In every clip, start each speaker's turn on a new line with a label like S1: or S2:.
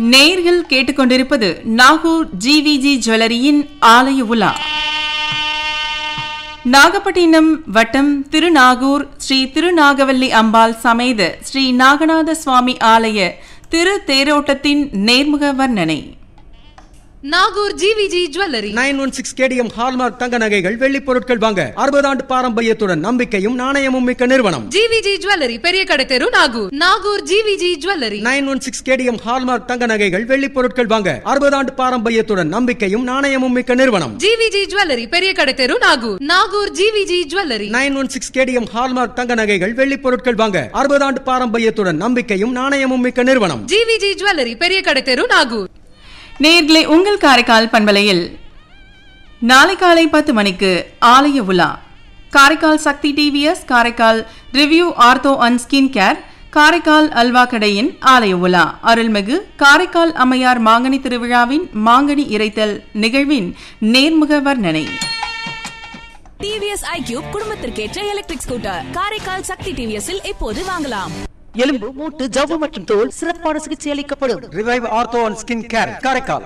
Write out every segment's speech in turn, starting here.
S1: நேர்கள் கேட்டுக்கொண்டிருப்பது நாகூர் ஜிவிஜி ஜுவல்லரியின் ஆலய உலா நாகப்பட்டினம் வட்டம் திருநாகூர் ஸ்ரீ திருநாகவல்லி அம்பாள் சமேத ஸ்ரீ நாகநாத சுவாமி ஆலய திரு தேரோட்டத்தின் நேர்முக வர்ணனை
S2: Nagore GVG jewellery
S3: nine one six KDM hallmark தங்க நகைகள் வெள்ளிப் பொருட்கள் வாங்க அறுபது ஆண்டு பாரம்பரியத்துடன் நம்பிக்கையும் நாணயமும் மிக்க நிறுவனம்
S2: ஜிவிஜி ஜுவல்லரி பெரிய கடை தெரு Nagore Nagore GVG jewellery
S3: nine one six KDM hallmark தங்க நகைகள் வெள்ளிப் பொருட்கள் வாங்க அறுபது ஆண்டு பாரம்பரியத்துடன் நம்பிக்கையும் நாணயமும் மிக்க நிறுவனம்
S2: ஜிவிஜி ஜுவல்லரி பெரிய கடை தெரு Nagore Nagore GVG jewellery
S3: nine one six KDM hallmark தங்க நகைகள் வெள்ளிப் பொருட்கள் வாங்க அறுபது ஆண்டு பாரம்பரியத்துடன் நம்பிக்கையும் நாணயமும் மிக்க நிறுவனம்
S2: ஜிவிஜி ஜுவல்லரி பெரிய கடை தெரு நாகூர்
S1: நேர்களே உங்கள் காரைக்கால் பண்பலையில் நாளை காலை பத்து மணிக்கு ஆலய உலா Karaikal Sakthi TVS Karaikal review ortho and skin care Karaikal அல்வா கடையின் ஆலய உலா அருள்மிகு காரைக்கால் அம்மையார் மாங்கனி திருவிழாவின் மாங்கனி இறைத்தல் நிகழ்வின் நேர்முக வர்ணனை
S4: டிவிஎஸ் ஐக்யூப் குடும்பத்திற்கேற்ற எலக்ட்ரிக் ஸ்கூட்டர் காரைக்கால் சக்தி டிவிஎஸ்ஸில் இப்போது வாங்கலாம்
S5: எலும்பு மூட்டு ஜவ்வு மற்றும் தோல் சிறப்பான சிகிச்சை அளிக்கப்படும்
S3: revive ortho and skin care Karaikal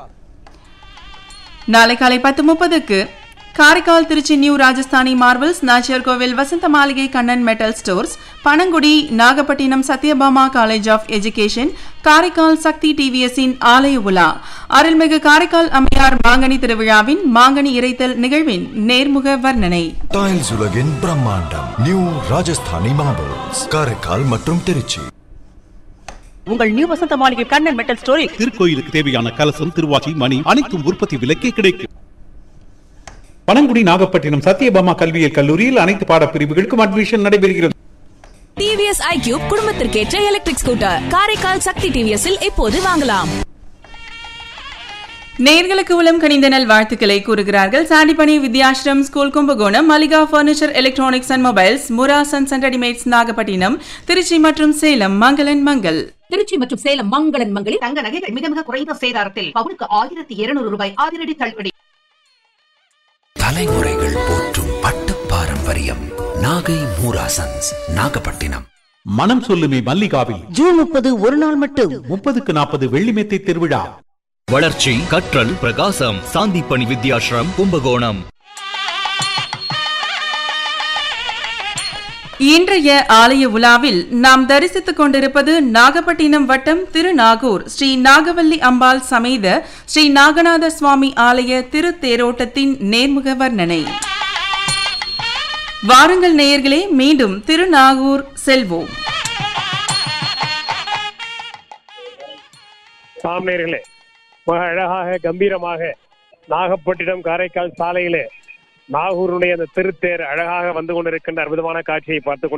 S1: நாளை காலை பத்து முப்பதுக்கு Karaikal Trichy new Rajasthani marvels Nachiyar Kovil Vasantha Maligai Kannan metal stores Panangudi Nagapattinam Sathyabama college of education Karaikal Sakthi டிவிஎஸின் ஆலய உலா அருள்மிகு காரைக்கால் அம்மையார் மாங்கனி திருவிழாவின் மாங்கனி இறைத்தல் நிகழ்வின் நேர்முக வர்ணனை
S6: டைல்ஸ் உலகின் பிரம்மாண்டம் நியூ ராஜஸ்தானி மார்பிள்ஸ் காரைக்கால் மற்றும் திருச்சி
S5: உங்கள் நியூ வசந்த மாளிகை கண்ணன் மெட்டல் ஸ்டோரில்
S7: திருக்கோயிலுக்கு தேவையான கலசம் திருவாச்சி மணி அனைத்தும் உற்பத்தி விலைக்கே கிடைக்கும் பனங்குடி நாகப்பட்டினம் சத்யபாமா கல்வியியல் கல்லூரியில் அனைத்து பாடப்பிரிவுகளுக்கும் அட்மிஷன் நடைபெறுகிறது
S4: டிவிஎஸ் ஐக்யூப் குடும்பத்திற்கேற்ற எலக்ட்ரிக் ஸ்கூட்டர் காரைக்கால் சக்தி டிவிஎஸ்ஸில் இப்போது வாங்கலாம்
S1: நேர்களுக்கு உளம் கணிந்த நல் வாழ்த்துக்களை கூறுகிறார்கள் Sandipani Vidyashram school Kumbakonam Malika furniture electronics and mobiles Murasan and readymades Nagapattinam Trichy மற்றும் சேலம் மங்களன் மங்கள்
S8: திருச்சி மற்றும் சேலம் மங்களன் மங்களில் தங்க நகைகள் மிக மிக குறைந்த சேதாரத்தில் பவுனுக்கு ஆயிரத்தி இருநூறு ரூபாய் அதிரடி தள்ளுபடி
S9: தலைமுறைகள் போற்றும் பட்டு பாரம்பரியம் நாகை மூராசன்ஸ் நாகப்பட்டினம்
S7: மனம் சொல்லுமே மல்லிகாவில்
S5: ஜூன் முப்பது ஒரு நாள் மட்டும்
S7: முப்பதுக்கு நாற்பது வெள்ளிமெத்தை திருவிழா
S10: வளர்ச்சி கற்றல் பிரகாசம் சாந்திப்பணி வித்யாஷ்ரம் கும்பகோணம்
S1: இன்றைய ஆலய உலாவில் நாம் தரிசித்துக் கொண்டிருப்பது நாகப்பட்டினம் வட்டம் திருநாகூர் ஸ்ரீ நாகவல்லி அம்பாள் சமேத ஸ்ரீ நாகநாத சுவாமி ஆலய திருத்தேரோட்டத்தின் நேர்முக வர்ணனை வாருங்கள் நேயர்களே மீண்டும் திருநாகூர் செல்வோம்
S11: சாமியர்களே மிக அழகாக கம்பீரமாக நாகப்பட்டினம் காரைக்கால் சாலையிலே நாகூருடைய அந்த திருத்தேர் அழகாக வந்து கொண்டிருக்கின்ற அற்புதமான காட்சியை பார்த்து